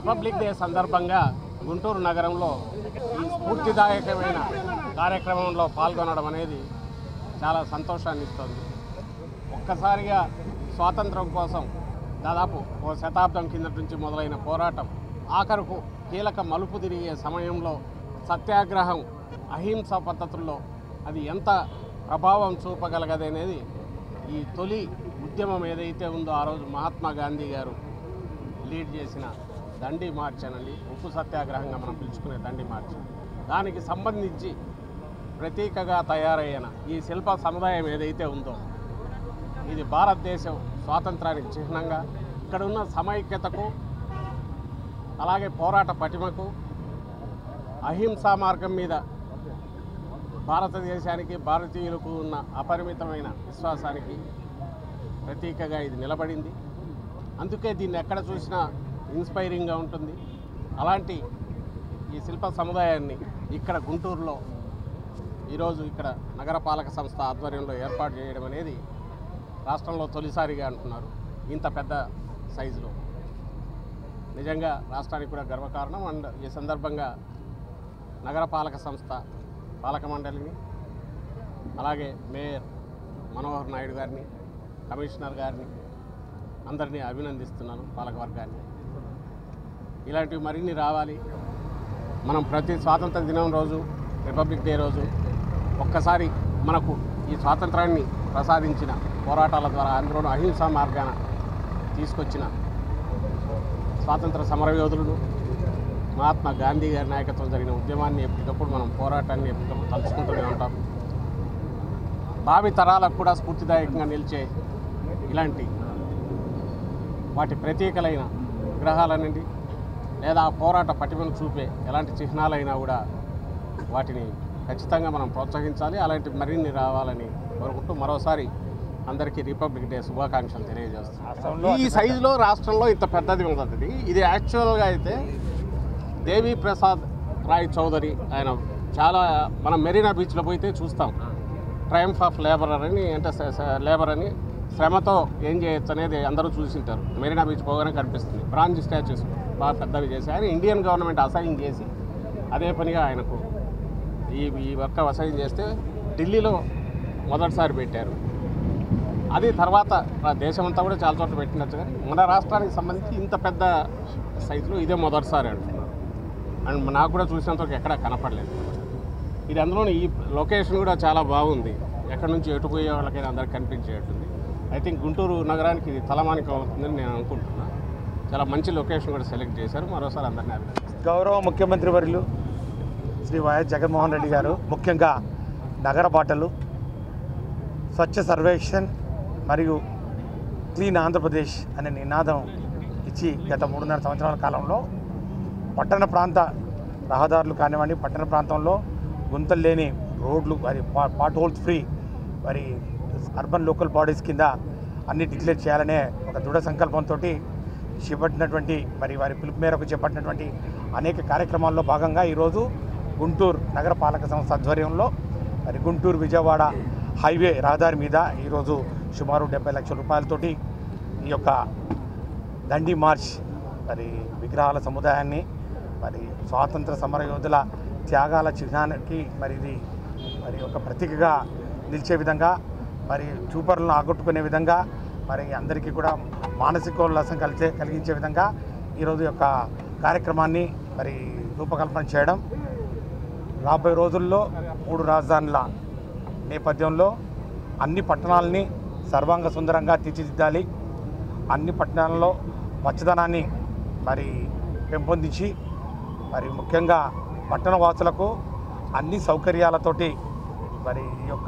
Republic day సందర్భంగా గుంటూరు నగరంలో ఈ స్ఫూర్తిదాయకమైన కార్యక్రమంలో పాల్గొనడం అనేది చాలా సంతోషాన్ని ఇస్తుంది ఒక్కసారిగా స్వాతంత్రం కోసం దాదాపు ఓ శతాబ్దం కిందటి నుంచి మొదలైన పోరాటం ఆఖరుకు కీలక మలుపు తిరిగే సమయంలో సత్యాగ్రహం అహింస పద్ధతుల్లో అది ఎంత ప్రభావం చూపగలగదనేది ఈ తొలి ఉద్యమం ఏదైతే ఉందో ఆ రోజు మహాత్మా గాంధీ గారు లీడ్ చేసిన దండి మార్చ్ అనండి ఉప్పు సత్యాగ్రహంగా మనం పిలుచుకునే దండి మార్చ్ దానికి సంబంధించి ప్రతీకగా తయారయ్యిన ఈ శిల్ప సముదాయం ఏదైతే ఉందో ఇది భారతదేశం స్వాతంత్రానికి చిహ్నంగా ఇక్కడ ఉన్న సమైక్యతకు అలాగే పోరాట పటిమకు అహింసా మార్గం మీద భారతదేశానికి భారతీయులకు ఉన్న అపరిమితమైన విశ్వాసానికి ప్రతీకగా ఇది నిలబడింది అందుకే దీన్ని ఎక్కడ చూసినా ఇన్స్పైరింగ్గా ఉంటుంది అలాంటి ఈ శిల్ప సముదాయాన్ని ఇక్కడ గుంటూరులో ఈరోజు ఇక్కడ నగరపాలక సంస్థ ఆధ్వర్యంలో ఏర్పాటు చేయడం అనేది రాష్ట్రంలో తొలిసారిగా అంటున్నారు ఇంత పెద్ద సైజులో నిజంగా రాష్ట్రానికి కూడా గర్వకారణం అండ్ ఈ సందర్భంగా నగరపాలక సంస్థ పాలక మండలిని అలాగే మేయర్ మనోహర్ నాయుడు గారిని కమిషనర్ గారిని అందరినీ అభినందిస్తున్నాను పాలకవర్గాన్ని ఇలాంటివి మరిన్ని రావాలి మనం ప్రతి స్వాతంత్ర దినం రోజు రిపబ్లిక్ డే రోజు ఒక్కసారి మనకు ఈ స్వాతంత్రాన్ని ప్రసాదించిన పోరాటాల ద్వారా అందులోనూ అహింసా మార్గాన తీసుకొచ్చిన స్వాతంత్ర సమరయోధులను మహాత్మా గాంధీ గారి నాయకత్వం జరిగిన ఉద్యమాన్ని ఎప్పటికప్పుడు మనం పోరాటాన్ని ఎప్పటికప్పుడు తలుచుకుంటూనే ఉంటాం భావి తరాలకు కూడా స్ఫూర్తిదాయకంగా నిలిచే ఇలాంటి వాటి ప్రతీకలైన విగ్రహాలనండి లేదా ఆ పోరాట పటిమను చూపే ఎలాంటి చిహ్నాలైనా కూడా వాటిని ఖచ్చితంగా మనం ప్రోత్సహించాలి అలాంటి మరిన్ని రావాలని కోరుకుంటూ మరోసారి అందరికీ రిపబ్లిక్ డే శుభాకాంక్షలు తెలియజేస్తున్నాం ఈ సైజులో రాష్ట్రంలో ఇంత పెద్దది ఉంటుంది ఇది యాక్చువల్గా అయితే దేవి ప్రసాద్ రాయ్ చౌదరి ఆయన చాలా మనం మెరీనా బీచ్లో పోయితే చూస్తాం ట్రయంఫ్ ఆఫ్ లేబర్ అని అంటే లేబర్ అని శ్రమతో ఏం చేయొచ్చు అనేది అందరూ చూసింటారు మెరీనా బీచ్ పోగానే కనిపిస్తుంది బ్రాంజ్ స్టాచ్యూస్ బాగా పెద్దవి చేసి ఆయన ఇండియన్ గవర్నమెంట్ అసైన్ చేసి అదే పనిగా ఆయనకు ఈ ఈ వర్క్ అసైన్ చేస్తే ఢిల్లీలో మొదటిసారి పెట్టారు అది తర్వాత ఆ దేశమంతా కూడా చాలా చోట్ల పెట్టినచ్చు కానీ మన రాష్ట్రానికి సంబంధించి ఇంత పెద్ద సైజులో ఇదే మొదటిసారి అంటున్నారు అండ్ నాకు కూడా చూసినంతవరకు ఎక్కడా కనపడలేదు ఇది అందులోని ఈ లొకేషన్ కూడా చాలా బాగుంది ఎక్కడి నుంచి ఎటు పోయే వాళ్ళకైనా అందరికి కనిపించేటుంది ఐ థింక్ గుంటూరు నగరానికి ఇది తలమానికం అవుతుందని నేను అనుకుంటున్నా చాలా మంచి లొకేషన్ కూడా సెలెక్ట్ చేశారు మరోసారి అందరినీ అభినందిస్తున్నాను. గౌరవ ముఖ్యమంత్రి వర్యులు శ్రీ వైఎస్ జగన్మోహన్ రెడ్డి గారు ముఖ్యంగా నగర బాటలు స్వచ్ఛ సర్వేక్షణ్ మరియు క్లీన్ ఆంధ్రప్రదేశ్ అనే నినాదం ఇచ్చి గత మూడున్నర సంవత్సరాల కాలంలో పట్టణ ప్రాంత రహదారులు కానివ్వండి పట్టణ ప్రాంతంలో గుంతలు లేని రోడ్లు మరి పాట్ హోల్స్ ఫ్రీ మరి అర్బన్ లోకల్ బాడీస్ కింద అన్ని డిక్లేర్ చేయాలనే ఒక దృఢ సంకల్పంతో చేపట్టినటువంటి మరి వారి పిలుపు మేరకు చేపట్టినటువంటి అనేక కార్యక్రమాల్లో భాగంగా ఈరోజు గుంటూరు నగర పాలక సంస్థ ఆధ్వర్యంలో మరి గుంటూరు విజయవాడ హైవే రహదారి మీద ఈరోజు సుమారు డెబ్బై లక్షల రూపాయలతోటి ఈ యొక్క దండి మార్చ్ మరి విగ్రహాల సముదాయాన్ని మరి స్వాతంత్ర సమర యోధుల త్యాగాల చిహ్నానికి మరి ఇది మరి ఒక ప్రతీకగా నిలిచే విధంగా మరి చూపరులను ఆకట్టుకునే విధంగా మరి అందరికీ కూడా మానసికోల్లాసం కలిసే కలిగించే విధంగా ఈరోజు యొక్క కార్యక్రమాన్ని మరి రూపకల్పన చేయడం రాబోయే రోజుల్లో మూడు రాజధానుల నేపథ్యంలో అన్ని పట్టణాలని సర్వాంగ సుందరంగా తీర్చిదిద్దాలి అన్ని పట్టణాలలో పచ్చదనాన్ని మరి పెంపొందించి మరి ముఖ్యంగా పట్టణ వాసులకు అన్ని సౌకర్యాలతోటి మరి ఈ యొక్క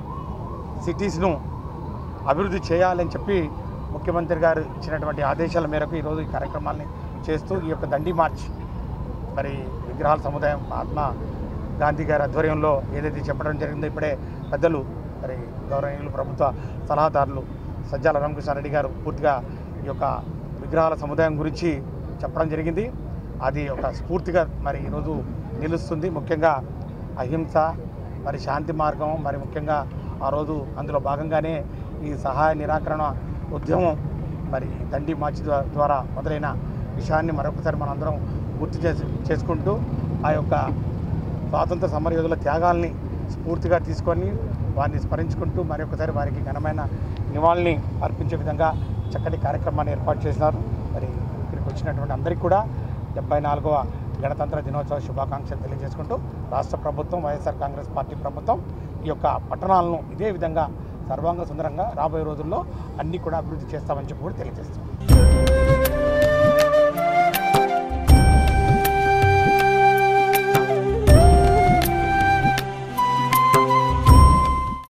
సిటీస్ను అభివృద్ధి చేయాలని చెప్పి ముఖ్యమంత్రి గారు ఇచ్చినటువంటి ఆదేశాల మేరకు ఈరోజు ఈ కార్యక్రమాల్ని చేస్తూ ఈ యొక్క దండి మార్చ్ మరి విగ్రహాల సముదాయం మహాత్మా గాంధీ గారి ఆధ్వర్యంలో ఏదైతే చెప్పడం జరిగిందో ఇప్పుడే పెద్దలు మరి గౌరవనీయులు ప్రభుత్వ సలహాదారులు సజ్జాల రామకృష్ణారెడ్డి గారు పూర్తిగా ఈ యొక్క విగ్రహాల సముదాయం గురించి చెప్పడం జరిగింది అది ఒక స్ఫూర్తిగా మరి ఈరోజు నిలుస్తుంది ముఖ్యంగా అహింస మరి శాంతి మార్గం మరి ముఖ్యంగా ఆ రోజు అందులో భాగంగానే ఈ సహాయ నిరాకరణ ఉద్యమం మరి దండి మార్చి ద్వా- ద్వారా మొదలైన విషయాన్ని మరొకసారి మనందరం గుర్తు చేసి చేసుకుంటూ ఆ యొక్క స్వాతంత్ర సమరయోధుల త్యాగాల్ని స్ఫూర్తిగా తీసుకొని వారిని స్మరించుకుంటూ మరొకసారి వారికి ఘనమైన నివాళిని అర్పించే విధంగా చక్కటి కార్యక్రమాన్ని ఏర్పాటు చేసినారు మరి ఇక్కడికి వచ్చినటువంటి అందరికీ కూడా డెబ్బై నాలుగవ గణతంత్ర దినోత్సవ శుభాకాంక్షలు తెలియజేసుకుంటూ రాష్ట్ర ప్రభుత్వం వైఎస్ఆర్ కాంగ్రెస్ పార్టీ ప్రభుత్వం ఈ యొక్క పట్టణాలను ఇదే విధంగా సర్వాంగ సుందరంగా రాబోయే రోజుల్లో అన్నీ కూడా అభివృద్ధి చేస్తామని చెప్పి కూడా తెలియజేస్తాం